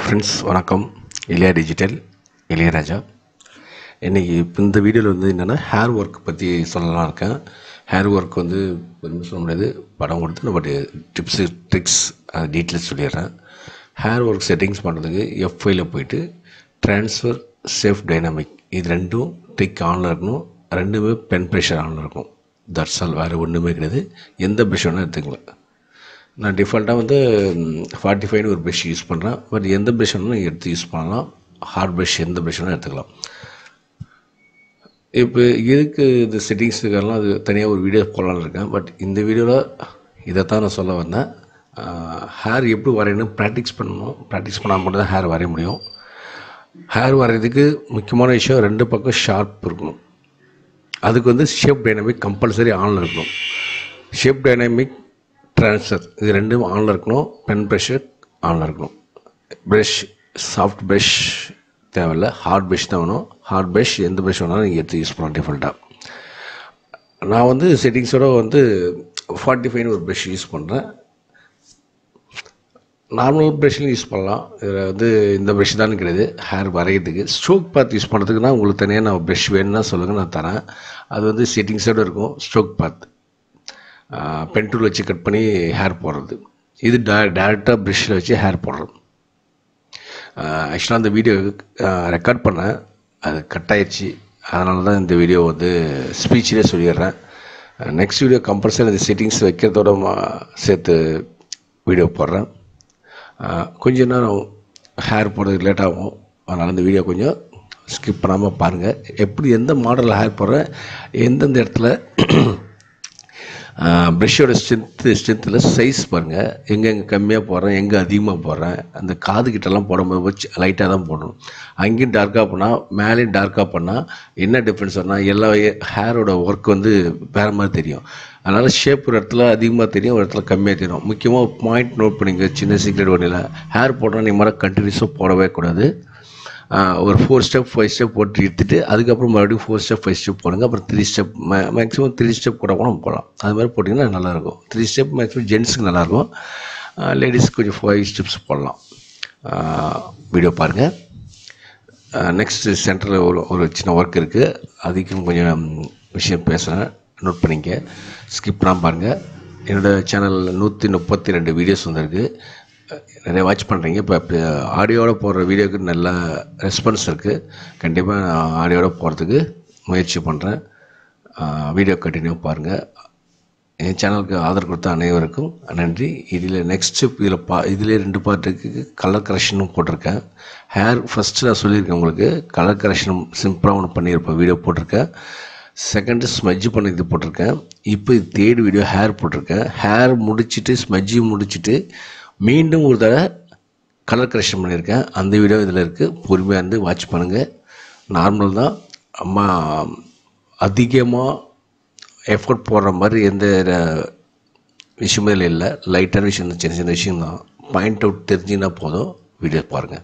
friends வணக்கம் இளையா digital Ilaiyaraaja இன்றைக்கி இப்போ இந்த வீடியோவில் வந்து என்னென்னா ஹேர் ஒர்க் பற்றி சொல்லலாம் இருக்கேன் ஹேர் ஒர்க் வந்து ஒன்றும் சொல்ல முடியாது படம் கொடுத்து நம்ம டிப்ஸு ட்ரிக்ஸ் அது டீட்டெயில்ஸ் சொல்லிடுறேன் ஹேர் ஒர்க் செட்டிங்ஸ் பண்ணுறதுக்கு எஃப்ஐயில் போயிட்டு ட்ரான்ஸ்ஃபர் சேஃப் டைனாமிக் இது ரெண்டும் டிக் ஆனில் இருக்கணும் ரெண்டுமே பென் ப்ரெஷர் ஆனில் இருக்கும் தட்ஸ் ஆல் வேறு ஒன்றுமே கிடையாது எந்த ப்ரெஷ் வேணால் எடுத்துக்கலாம் நான் டிஃபால்ட்டாக வந்து ஃபார்ட்டி ஃபைவ்னு ஒரு ப்ரஷ் யூஸ் பண்ணுறேன் பட் எந்த ப்ரஷ் வேணாலும் எடுத்து யூஸ் பண்ணலாம் ஹார்ட் ப்ரஷ் எந்த ப்ரஷ் வேணாலும் எடுத்துக்கலாம் இப்போ இதுக்கு இந்த செட்டிங்ஸுக்கெல்லாம் அது தனியாக ஒரு வீடியோ போடலான்னு இருக்கேன் பட் இந்த வீடியோவில் இதைத்தான் நான் சொல்ல வந்தேன் ஹேர் எப்படி வரையணும் ப்ராக்டிஸ் பண்ணணும் ப்ராக்டிஸ் பண்ணால் மட்டும் தான் ஹேர் வரைய முடியும் ஹேர் வரைகிறதுக்கு முக்கியமான விஷயம் ரெண்டு பக்கம் ஷார்ப் இருக்கணும் அதுக்கு வந்து ஷேப் டைனாமிக் கம்பல்சரி ஆனில் இருக்கணும் ஷேப் டைனாமிக் ட்ரான்ஸ்ஃபர் இது ரெண்டும் ஆனில் இருக்கணும் பென் ப்ரெஷர் ஆனில் இருக்கணும் ப்ரஷ் சாஃப்ட் ப்ரஷ் தேவையில்ல ஹார்ட் ப்ரஷ் தான் வேணும் ஹார்ட் ப்ரஷ் எந்த ப்ரஷ் வேணாலும் நீங்கள் எடுத்து யூஸ் பண்ணலாம் டிஃபால்ட்டாக நான் வந்து செட்டிங்ஸோட வந்து ஃபார்ட்டி ஃபைவ்னு ஒரு ப்ரஷ் யூஸ் பண்ணுறேன் நார்மல் ப்ரஷ்லையும் யூஸ் பண்ணலாம் இதில் வந்து இந்த ப்ரஷ் தான் கிடையாது ஹேர் வரைகிறதுக்கு ஸ்ட்ரோக் பாத் யூஸ் பண்ணுறதுக்குனா உங்களுக்கு தனியாக நான் ப்ரஷ் வேணும்னா சொல்லுங்கள் நான் தரேன் அது வந்து செட்டிங்ஸோடு இருக்கும் ஸ்ட்ரோக் பாத் பென் டூல் வச்சு கட் பண்ணி ஹேர் போடுறது இது டே டேரெக்டாக ப்ரஷ்ஷில் வச்சு ஹேர் போடுறது ஆக்சுவலாக அந்த வீடியோ ரெக்கார்ட் பண்ணேன் அது கட் ஆயிடுச்சு அதனால தான் இந்த வீடியோ வந்து ஸ்பீச்சிலே சொல்லிடுறேன் நெக்ஸ்ட் வீடியோ கம்பல்சரி அந்த செட்டிங்ஸ் வைக்கிறதோட சேர்த்து வீடியோ போடுறேன் கொஞ்ச நேரம் ஹேர் போடுறதுக்கு லேட் ஆகும் அதனால் இந்த வீடியோ கொஞ்சம் ஸ்கிப் பண்ணாமல் பாருங்கள் எப்படி எந்த மாடலில் ஹேர் போடுறேன் எந்தெந்த இடத்துல ப்ரெஷ்ஷோட ஸ்ட்ரென்த்து ஸ்ட்ரென்த்தில் சைஸ் பாருங்கள் எங்கே எங்கே கம்மியாக போடுறேன் எங்கே அதிகமாக போடுறேன் அந்த காது கிட்டலாம் போடும்போது வச்சு லைட்டாக தான் போடணும் அங்கேயும் டார்க்காக பண்ணால் மேலேயும் டார்க்காக பண்ணால் என்ன டிஃப்ரென்ஸ் வரணும் எல்லா ஹேரோட ஒர்க் வந்து வேறு மாதிரி தெரியும் அதனால் ஷேப் ஒரு இடத்துல அதிகமாக தெரியும் ஒரு இடத்துல கம்மியாக தெரியும் முக்கியமாக பாயிண்ட் நோட் பண்ணிங்க சின்ன சீக்ரெட் ஒன்றில் ஹேர் போட்டால் நீ மாதிரி கண்டினியூஸாக போடவே கூடாது ஒரு ஃபோர் ஸ்டெப் ஃபைவ் ஸ்டெப் போட்டு எடுத்துட்டு அதுக்கப்புறம் மறுபடியும் ஃபோர் ஸ்டெப் ஃபைவ் ஸ்டெப் போடுங்க அப்புறம் three step may maximum three step கூட கூட போடலாம் அது மாதிரி போட்டிங்கன்னா நல்லாயிருக்கும் த்ரீ ஸ்டெப் மேக்ஸிமம் ஜென்ஸுக்கு நல்லாயிருக்கும் லேடிஸ்க்கு கொஞ்சம் ஃபைவ் ஸ்டெப்ஸ் போடலாம் வீடியோ பாருங்கள் நெக்ஸ்ட்டு சென்டரில் ஒரு ஒரு சின்ன ஒர்க் இருக்குது அதுக்கும் கொஞ்சம் விஷயம் பேசுகிறேன் நோட் பண்ணிங்க ஸ்கிப் பண்ணாமல் பாருங்கள் என்னோடய சேனலில் நூற்றி முப்பத்தி ரெண்டு வீடியோஸ் வந்திருக்கு நிறைய வாட்ச் பண்ணுறீங்க இப்போ இப்போ ஆடியோவோட போடுற வீடியோக்கு நல்ல ரெஸ்பான்ஸ் இருக்குது கண்டிப்பாக நான் ஆடியோட போகிறதுக்கு முயற்சி பண்ணுறேன் வீடியோ கண்டினியூ பாருங்கள் என் சேனலுக்கு ஆதரவு கொடுத்த அனைவருக்கும் நன்றி இதில் நெக்ஸ்ட் இதில் பா இதிலே ரெண்டு பார்ட்டுக்கு கலர் கரெக்ஷனும் போட்டிருக்கேன் ஹேர் ஃபஸ்ட்டு நான் சொல்லியிருக்கேன் உங்களுக்கு கலர் கரெக்ஷனும் சிம்பிளாக ஒன்று பண்ணியிருப்பேன் வீடியோ போட்டிருக்கேன் செகண்டு ஸ்மஜ் பண்ண இது போட்டிருக்கேன் இப்போ இது தேர்டு வீடியோ ஹேர் போட்டிருக்கேன் ஹேர் முடிச்சுட்டு ஸ்மஜ்ஜி முடிச்சுட்டு மீண்டும் ஒரு தடவை கலர் கரெக்ஷன் பண்ணியிருக்கேன் அந்த வீடியோ இதில் இருக்குது பொறுமையாக இருந்து வாட்ச் பண்ணுங்கள் நார்மல் தான் அம்மா அதிகமாக எஃபர்ட் போடுற மாதிரி எந்த விஷயமே இதில் இல்லை லைட்டான விஷயம் தான் சின்ன சின்ன விஷயம் தான் பாயிண்ட் அவுட் தெரிஞ்சுன்னா போதும் வீடியோ பாருங்கள்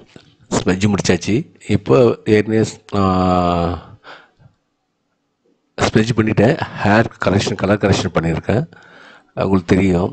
ஸ்மெஜ் முடிச்சாச்சு இப்போ ஏற்கனவே ஸ்மெஜ் பண்ணிவிட்டேன் ஹேர் கரெக்ஷன் கலர் கரெக்ஷன் பண்ணியிருக்கேன் உங்களுக்கு தெரியும்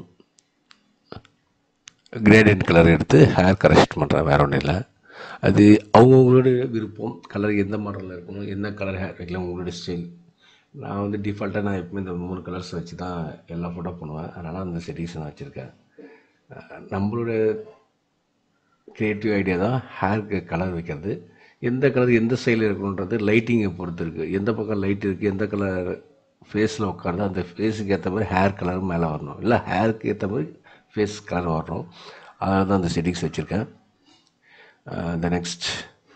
கிரேடியன்ட் கலர் எடுத்து ஹேர் கரெக்ஷன் பண்ணுறேன் வேறு ஒன்றும் இல்லை அது அவங்கவுங்களுடைய விருப்பம் கலர் எந்த மாடலில் இருக்கணும் என்ன கலர் ஹேர் வைக்கலாம் உங்களுடைய ஸ்டைல் நான் வந்து டிஃபால்ட்டாக நான் எப்பவுமே இந்த மூணு கலர்ஸ் வச்சு தான் எல்லா ஃபோட்டோ பண்ணுவேன் அதனால் அந்த செட்டிங்ஸ் நான் வச்சுருக்கேன் அஹ் நம்மளுடைய க்ரியேட்டிவ் ஐடியா தான் ஹேருக்கு கலர் வைக்கிறது எந்த கலர் எந்த ஸ்டைலில் இருக்கணுன்றது லைட்டிங்கை பொறுத்து இருக்குது எந்த பக்கம் லைட் இருக்குது எந்த கலர் ஃபேஸில் உட்காந்து அந்த ஃபேஸுக்கு ஏற்ற மாதிரி ஹேர் கலர் மேலே வரணும் இல்லை ஹேருக்கு ஏற்ற மாதிரி ஃபேஸ் கலர் வரணும் அதனால தான் அந்த செட்டிங்ஸ் வச்சுருக்கேன் த நெக்ஸ்ட்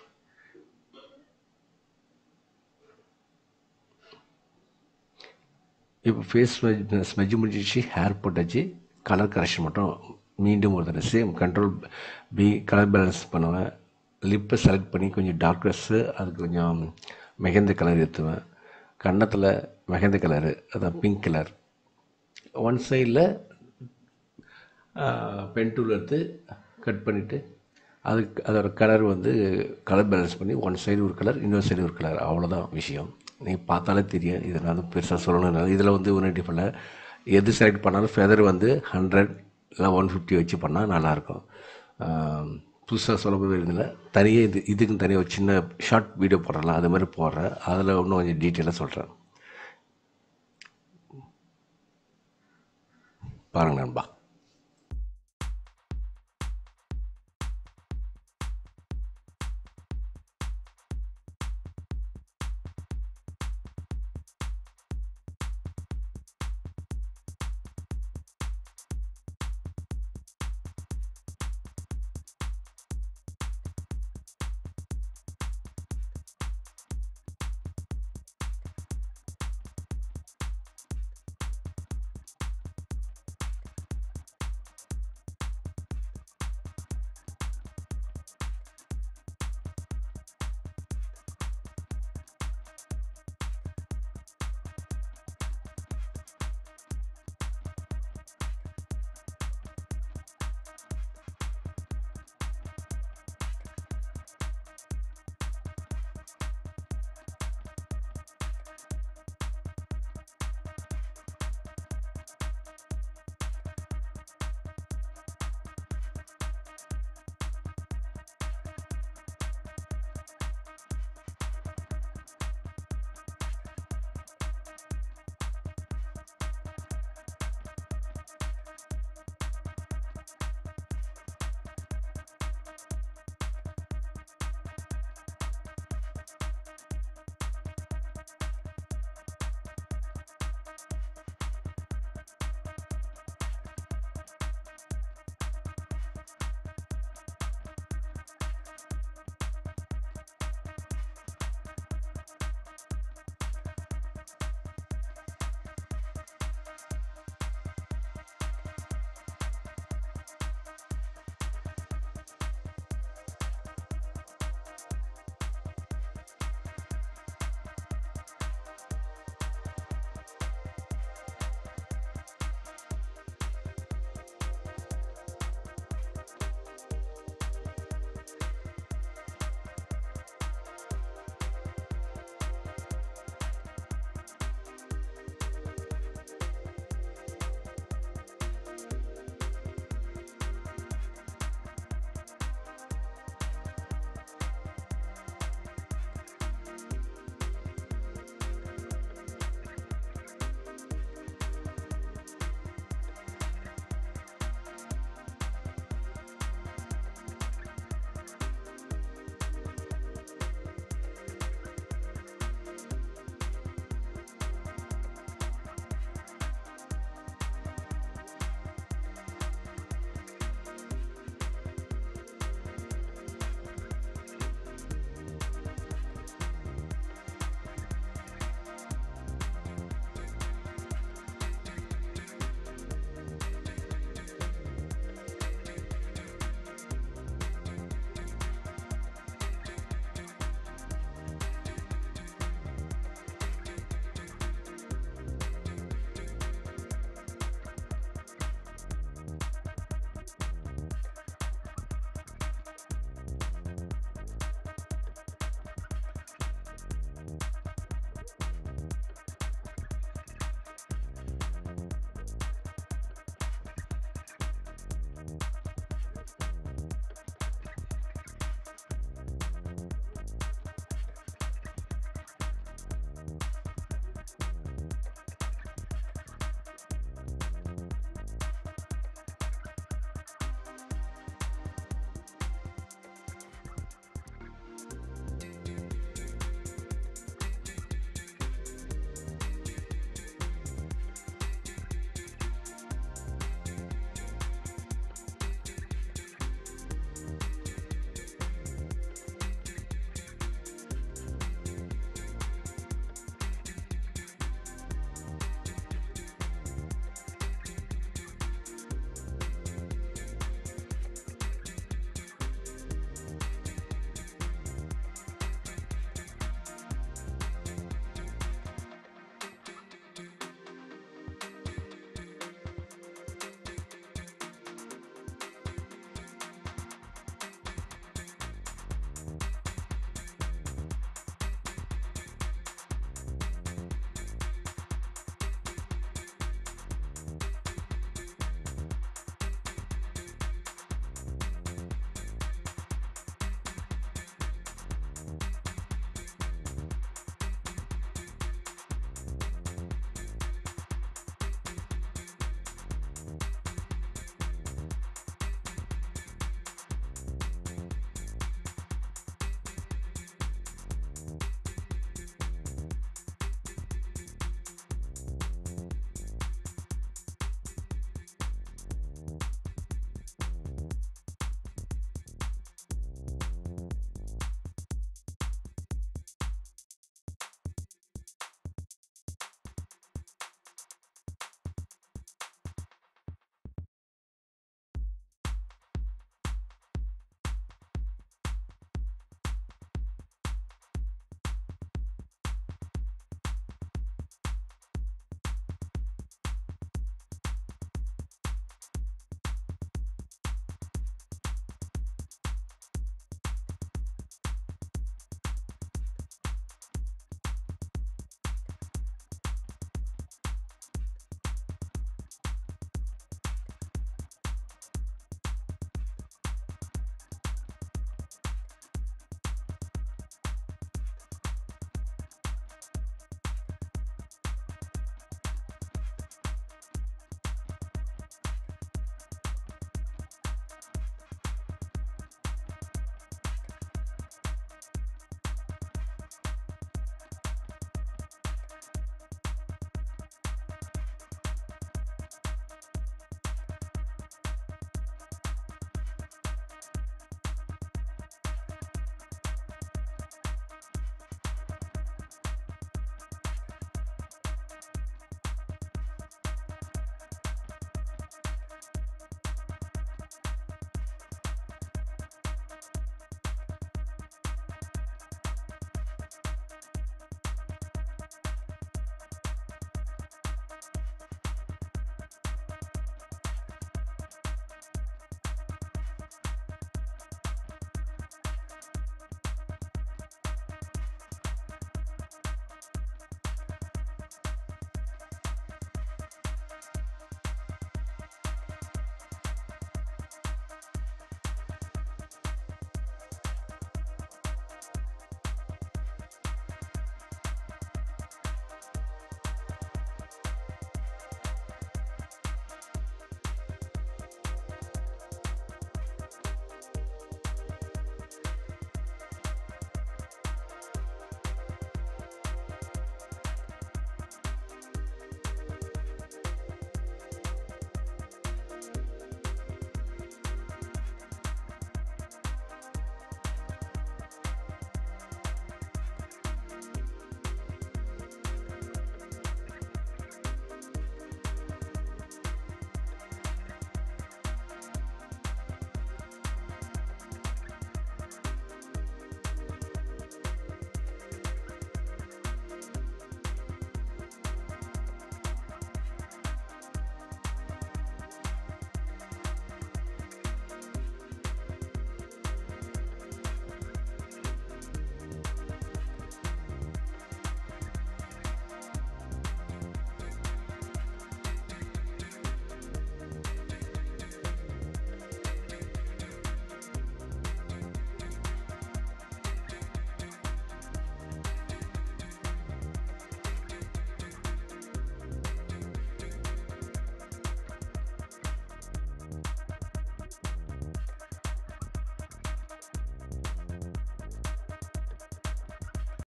இப்போ ஃபேஸ் ஸ்மெஜ் முடிஞ்சிச்சு ஹேர் போட்டாச்சு கலர் கரெக்ஷன் மட்டும் மீண்டும் ஒரு தடவை same control B colour balance பண்ணுவேன் லிப்பை செலக்ட் பண்ணி கொஞ்சம் டார்க்னஸ்ஸு அது கொஞ்சம் மெகந்த கலர் ஏற்றுவேன் கன்னத்தில் மெகந்த கலரு அதான் பிங்க் கலர் ஒன் சைடில் பென் டூல் எடுத்து கட் பண்ணிவிட்டு அதுக்கு அதோட கலர் வந்து கலர் பேலன்ஸ் பண்ணி ஒன் சைடு ஒரு கலர் இன்னொரு சைடு ஒரு கலர் அவ்வளோதான் விஷயம் நீங்கள் பார்த்தாலே தெரியும் இதை நான் பெருசாக சொல்லணும் இதில் வந்து ஒன்றும் டிஃபரில் எது செலக்ட் பண்ணாலும் ஃபெதர் வந்து ஹண்ட்ரட் இல்லை ஒன் ஃபிஃப்டி வச்சு பண்ணால் நல்லாயிருக்கும் புதுசாக சொல்ல போயிருந்தில்ல தனியாக இது இதுக்குன்னு தனியாக ஒரு சின்ன ஷார்ட் வீடியோ போடுறலாம் அது மாதிரி போடுறேன் அதில் இன்னும் கொஞ்சம் டீட்டெயிலாக சொல்கிறேன் பாருங்கள் நண்பா